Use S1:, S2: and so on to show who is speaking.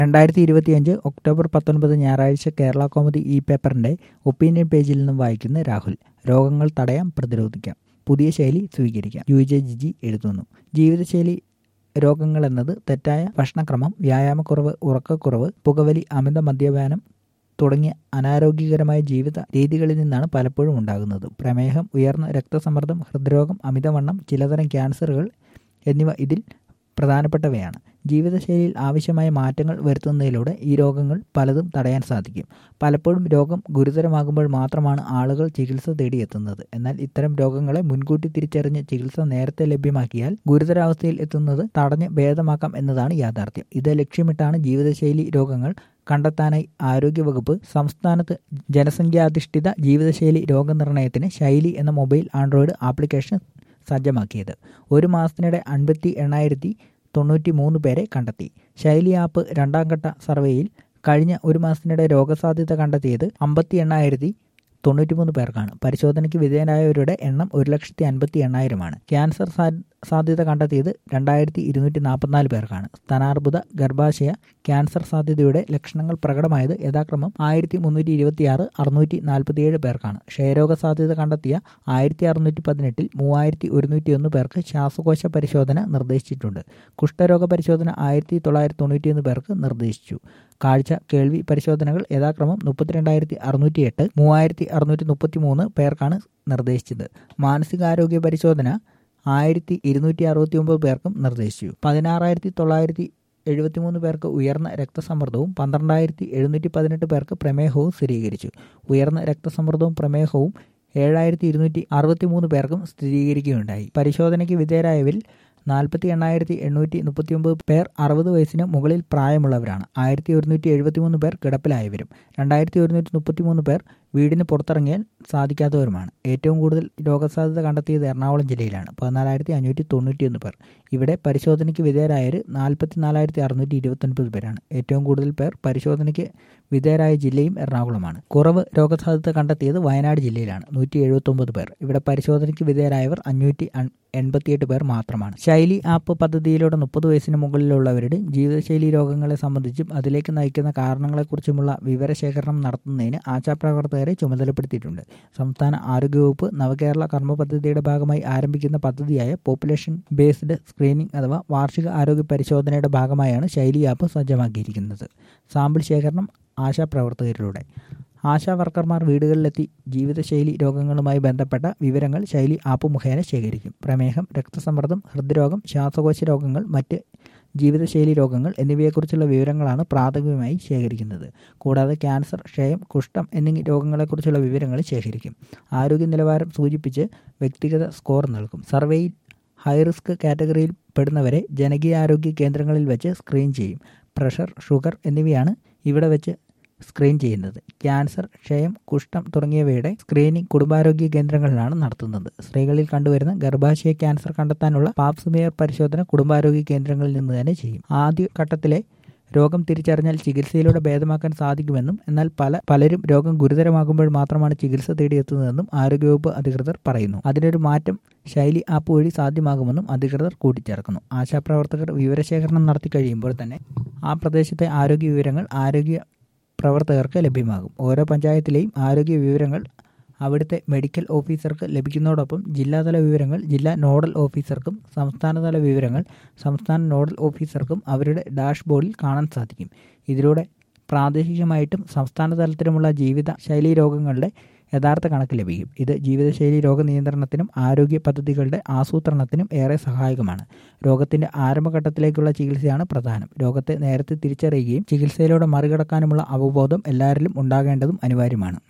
S1: രണ്ടായിരത്തി ഇരുപത്തിയഞ്ച് ഒക്ടോബർ പത്തൊൻപത് ഞായറാഴ്ച കേരള കോമഡി ഇ പേപ്പറിന്റെ ഒപ്പീനിയൻ പേജിൽ നിന്നും വായിക്കുന്ന രാഹുൽ രോഗങ്ങൾ തടയാം പ്രതിരോധിക്കാം പുതിയ ശൈലി സ്വീകരിക്കാം യു ജെ ജിജി എഴുതുന്നു ജീവിതശൈലി രോഗങ്ങൾ എന്നത് തെറ്റായ ഭക്ഷണക്രമം വ്യായാമക്കുറവ് ഉറക്കക്കുറവ് പുകവലി അമിത മദ്യപാനം തുടങ്ങിയ അനാരോഗ്യകരമായ ജീവിത രീതികളിൽ നിന്നാണ് പലപ്പോഴും ഉണ്ടാകുന്നത് പ്രമേഹം ഉയർന്ന രക്തസമ്മർദ്ദം ഹൃദ്രോഗം അമിതവണ്ണം ചിലതരം ക്യാൻസറുകൾ എന്നിവ ഇതിൽ പ്രധാനപ്പെട്ടവയാണ് ജീവിതശൈലിയിൽ ആവശ്യമായ മാറ്റങ്ങൾ വരുത്തുന്നതിലൂടെ ഈ രോഗങ്ങൾ പലതും തടയാൻ സാധിക്കും പലപ്പോഴും രോഗം ഗുരുതരമാകുമ്പോൾ മാത്രമാണ് ആളുകൾ ചികിത്സ തേടിയെത്തുന്നത് എന്നാൽ ഇത്തരം രോഗങ്ങളെ മുൻകൂട്ടി തിരിച്ചറിഞ്ഞ് ചികിത്സ നേരത്തെ ലഭ്യമാക്കിയാൽ ഗുരുതരാവസ്ഥയിൽ എത്തുന്നത് തടഞ്ഞ് ഭേദമാക്കാം എന്നതാണ് യാഥാർത്ഥ്യം ഇത് ലക്ഷ്യമിട്ടാണ് ജീവിതശൈലി രോഗങ്ങൾ കണ്ടെത്താനായി ആരോഗ്യവകുപ്പ് സംസ്ഥാനത്ത് ജനസംഖ്യാധിഷ്ഠിത ജീവിതശൈലി രോഗനിർണയത്തിന് ശൈലി എന്ന മൊബൈൽ ആൻഡ്രോയിഡ് ആപ്ലിക്കേഷൻ സജ്ജമാക്കിയത് ഒരു മാസത്തിനിടെ അൻപത്തി എണ്ണായിരത്തി തൊണ്ണൂറ്റി മൂന്ന് പേരെ കണ്ടെത്തി ശൈലി ആപ്പ് രണ്ടാം ഘട്ട സർവേയിൽ കഴിഞ്ഞ ഒരു മാസത്തിനിടെ രോഗസാധ്യത കണ്ടെത്തിയത് അമ്പത്തി എണ്ണായിരത്തി തൊണ്ണൂറ്റിമൂന്ന് പേർക്കാണ് പരിശോധനയ്ക്ക് വിധേയരായവരുടെ എണ്ണം ഒരു ലക്ഷത്തി അൻപത്തി എണ്ണായിരമാണ് ക്യാൻസർ സാധ്യത കണ്ടെത്തിയത് രണ്ടായിരത്തി ഇരുന്നൂറ്റി നാൽപ്പത്തിനാല് പേർക്കാണ് സ്ഥാനാർബുദ ഗർഭാശയ ക്യാൻസർ സാധ്യതയുടെ ലക്ഷണങ്ങൾ പ്രകടമായത് യഥാക്രമം ആയിരത്തി മുന്നൂറ്റി ഇരുപത്തിയാറ് അറുന്നൂറ്റി നാൽപ്പത്തിയേഴ് പേർക്കാണ് ക്ഷയരോഗ സാധ്യത കണ്ടെത്തിയ ആയിരത്തി അറുന്നൂറ്റി പതിനെട്ടിൽ മൂവായിരത്തി ഒരുന്നൂറ്റി ഒന്ന് പേർക്ക് ശ്വാസകോശ പരിശോധന നിർദ്ദേശിച്ചിട്ടുണ്ട് കുഷ്ഠരോഗ പരിശോധന ആയിരത്തി തൊള്ളായിരത്തി തൊണ്ണൂറ്റിയൊന്ന് പേർക്ക് നിർദ്ദേശിച്ചു കാഴ്ച കേൾവി പരിശോധനകൾ യഥാക്രമം മുപ്പത്തിരണ്ടായിരത്തി അറുന്നൂറ്റി എട്ട് മൂവായിരത്തി അറുന്നൂറ്റി മുപ്പത്തി മൂന്ന് പേർക്കാണ് നിർദ്ദേശിച്ചത് മാനസികാരോഗ്യ പരിശോധന ആയിരത്തി ഇരുന്നൂറ്റി അറുപത്തി ഒമ്പത് പേർക്കും നിർദ്ദേശിച്ചു പതിനാറായിരത്തി തൊള്ളായിരത്തി എഴുപത്തിമൂന്ന് പേർക്ക് ഉയർന്ന രക്തസമ്മർദ്ദവും പന്ത്രണ്ടായിരത്തി എഴുന്നൂറ്റി പതിനെട്ട് പേർക്ക് പ്രമേഹവും സ്ഥിരീകരിച്ചു ഉയർന്ന രക്തസമ്മർദ്ദവും പ്രമേഹവും ഏഴായിരത്തി ഇരുന്നൂറ്റി അറുപത്തി മൂന്ന് പേർക്കും സ്ഥിരീകരിക്കുകയുണ്ടായി പരിശോധനയ്ക്ക് വിധേയരായവരിൽ നാൽപ്പത്തി എണ്ണായിരത്തി എണ്ണൂറ്റി മുപ്പത്തി ഒമ്പത് പേർ അറുപത് വയസ്സിന് മുകളിൽ പ്രായമുള്ളവരാണ് ആയിരത്തി ഒരുന്നൂറ്റി എഴുപത്തിമൂന്ന് പേർ കിടപ്പിലായവരും രണ്ടായിരത്തി ഒരുന്നൂറ്റി മുപ്പത്തിമൂന്ന് പേർ വീടിന് പുറത്തിറങ്ങിയാൽ സാധിക്കാത്തവരുമാണ് ഏറ്റവും കൂടുതൽ രോഗസാധ്യത കണ്ടെത്തിയത് എറണാകുളം ജില്ലയിലാണ് പതിനാലായിരത്തി അഞ്ഞൂറ്റി തൊണ്ണൂറ്റിയൊന്ന് പേർ ഇവിടെ പരിശോധനയ്ക്ക് വിധേയരായവർ നാൽപ്പത്തി നാലായിരത്തി അറുന്നൂറ്റി ഇരുപത്തൊൻപത് പേരാണ് ഏറ്റവും കൂടുതൽ പേർ പരിശോധനയ്ക്ക് വിധേയരായ ജില്ലയും എറണാകുളമാണ് കുറവ് രോഗസാധ്യത കണ്ടെത്തിയത് വയനാട് ജില്ലയിലാണ് നൂറ്റി എഴുപത്തൊമ്പത് പേർ ഇവിടെ പരിശോധനയ്ക്ക് വിധേയരായവർ അഞ്ഞൂറ്റി എൺപത്തിയെട്ട് പേർ മാത്രമാണ് ശൈലി ആപ്പ് പദ്ധതിയിലൂടെ മുപ്പത് വയസ്സിന് മുകളിലുള്ളവരുടെ ജീവിതശൈലി രോഗങ്ങളെ സംബന്ധിച്ചും അതിലേക്ക് നയിക്കുന്ന കാരണങ്ങളെക്കുറിച്ചുമുള്ള വിവരശേഖരണം നടത്തുന്നതിന് ആശാപ്രവർത്തകരെ ചുമതലപ്പെടുത്തിയിട്ടുണ്ട് സംസ്ഥാന ആരോഗ്യവകുപ്പ് നവകേരള കർമ്മ പദ്ധതിയുടെ ഭാഗമായി ആരംഭിക്കുന്ന പദ്ധതിയായ പോപ്പുലേഷൻ ബേസ്ഡ് സ്ക്രീനിംഗ് അഥവാ വാർഷിക ആരോഗ്യ പരിശോധനയുടെ ഭാഗമായാണ് ശൈലി ആപ്പ് സജ്ജമാക്കിയിരിക്കുന്നത് സാമ്പിൾ ശേഖരണം ആശാപ്രവർത്തകരിലൂടെ ആശാ വർക്കർമാർ വീടുകളിലെത്തി ജീവിതശൈലി രോഗങ്ങളുമായി ബന്ധപ്പെട്ട വിവരങ്ങൾ ശൈലി ആപ്പ് മുഖേന ശേഖരിക്കും പ്രമേഹം രക്തസമ്മർദ്ദം ഹൃദ്രോഗം ശ്വാസകോശ രോഗങ്ങൾ മറ്റ് ജീവിതശൈലി രോഗങ്ങൾ എന്നിവയെക്കുറിച്ചുള്ള വിവരങ്ങളാണ് പ്രാഥമികമായി ശേഖരിക്കുന്നത് കൂടാതെ ക്യാൻസർ ക്ഷയം കുഷ്ഠം എന്നീ രോഗങ്ങളെക്കുറിച്ചുള്ള വിവരങ്ങൾ ശേഖരിക്കും ആരോഗ്യ നിലവാരം സൂചിപ്പിച്ച് വ്യക്തിഗത സ്കോർ നൽകും സർവേയിൽ ഹൈറിസ്ക് കാറ്റഗറിയിൽ പെടുന്നവരെ ജനകീയാരോഗ്യ കേന്ദ്രങ്ങളിൽ വെച്ച് സ്ക്രീൻ ചെയ്യും പ്രഷർ ഷുഗർ എന്നിവയാണ് ഇവിടെ വെച്ച് സ്ക്രീൻ ചെയ്യുന്നത് ക്യാൻസർ ക്ഷയം കുഷ്ഠം തുടങ്ങിയവയുടെ സ്ക്രീനിംഗ് കുടുംബാരോഗ്യ കേന്ദ്രങ്ങളിലാണ് നടത്തുന്നത് സ്ത്രീകളിൽ കണ്ടുവരുന്ന ഗർഭാശയ ക്യാൻസർ കണ്ടെത്താനുള്ള പാപ്സ്മിയർ പരിശോധന കുടുംബാരോഗ്യ കേന്ദ്രങ്ങളിൽ നിന്ന് തന്നെ ചെയ്യും ആദ്യ ഘട്ടത്തിലെ രോഗം തിരിച്ചറിഞ്ഞാൽ ചികിത്സയിലൂടെ ഭേദമാക്കാൻ സാധിക്കുമെന്നും എന്നാൽ പല പലരും രോഗം ഗുരുതരമാകുമ്പോൾ മാത്രമാണ് ചികിത്സ തേടിയെത്തുന്നതെന്നും ആരോഗ്യവകുപ്പ് അധികൃതർ പറയുന്നു അതിനൊരു മാറ്റം ശൈലി ആപ്പ് വഴി സാധ്യമാകുമെന്നും അധികൃതർ കൂട്ടിച്ചേർക്കുന്നു ആശാപ്രവർത്തകർ വിവരശേഖരണം നടത്തി കഴിയുമ്പോൾ തന്നെ ആ പ്രദേശത്തെ ആരോഗ്യ വിവരങ്ങൾ ആരോഗ്യ പ്രവർത്തകർക്ക് ലഭ്യമാകും ഓരോ പഞ്ചായത്തിലെയും ആരോഗ്യ വിവരങ്ങൾ അവിടുത്തെ മെഡിക്കൽ ഓഫീസർക്ക് ലഭിക്കുന്നതോടൊപ്പം ജില്ലാതല വിവരങ്ങൾ ജില്ലാ നോഡൽ ഓഫീസർക്കും സംസ്ഥാനതല വിവരങ്ങൾ സംസ്ഥാന നോഡൽ ഓഫീസർക്കും അവരുടെ ഡാഷ്ബോർഡിൽ കാണാൻ സാധിക്കും ഇതിലൂടെ പ്രാദേശികമായിട്ടും സംസ്ഥാന തലത്തിലുമുള്ള ജീവിത ശൈലി രോഗങ്ങളുടെ യഥാർത്ഥ കണക്ക് ലഭിക്കും ഇത് ജീവിതശൈലി രോഗ നിയന്ത്രണത്തിനും ആരോഗ്യ പദ്ധതികളുടെ ആസൂത്രണത്തിനും ഏറെ സഹായകമാണ് രോഗത്തിന്റെ ആരംഭഘട്ടത്തിലേക്കുള്ള ചികിത്സയാണ് പ്രധാനം രോഗത്തെ നേരത്തെ തിരിച്ചറിയുകയും ചികിത്സയിലൂടെ മറികടക്കാനുമുള്ള അവബോധം എല്ലാവരിലും ഉണ്ടാകേണ്ടതും അനിവാര്യമാണ്